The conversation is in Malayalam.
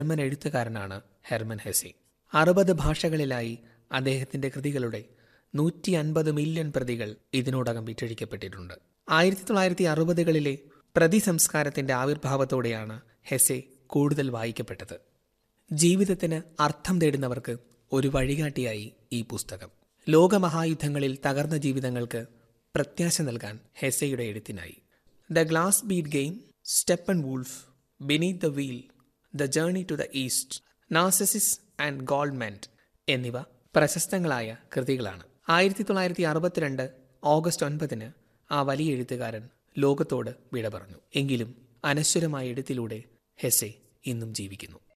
ജർമ്മൻ എഴുത്തുകാരനാണ് ഹെർമൻ ഹെസെ അറുപത് ഭാഷകളിലായി അദ്ദേഹത്തിന്റെ കൃതികളുടെ നൂറ്റി അൻപത് മില്യൺ പ്രതികൾ ഇതിനോടകം വിറ്റഴിക്കപ്പെട്ടിട്ടുണ്ട് ആയിരത്തി തൊള്ളായിരത്തി അറുപതുകളിലെ പ്രതിസംസ്കാരത്തിന്റെ ആവിർഭാവത്തോടെയാണ് ഹെസെ കൂടുതൽ വായിക്കപ്പെട്ടത് ജീവിതത്തിന് അർത്ഥം തേടുന്നവർക്ക് ഒരു വഴികാട്ടിയായി ഈ പുസ്തകം ലോകമഹായുദ്ധങ്ങളിൽ തകർന്ന ജീവിതങ്ങൾക്ക് പ്രത്യാശ നൽകാൻ ഹെസയുടെ എഴുത്തിനായി the glass bead game Steppenwolf beneath the wheel the journey to the east Narcissus and Goldmund എന്നിവ പ്രശസ്തങ്ങളായ കൃതികളാണ് ആയിരത്തി തൊള്ളായിരത്തി അറുപത്തിരണ്ട് ഓഗസ്റ്റ് ഒൻപതിന് ആ വലിയ എഴുത്തുകാരൻ ലോകത്തോട് വിട പറഞ്ഞു എങ്കിലും അനശ്വരമായ എഴുത്തിലൂടെ ഹെസെ ഇന്നും ജീവിക്കുന്നു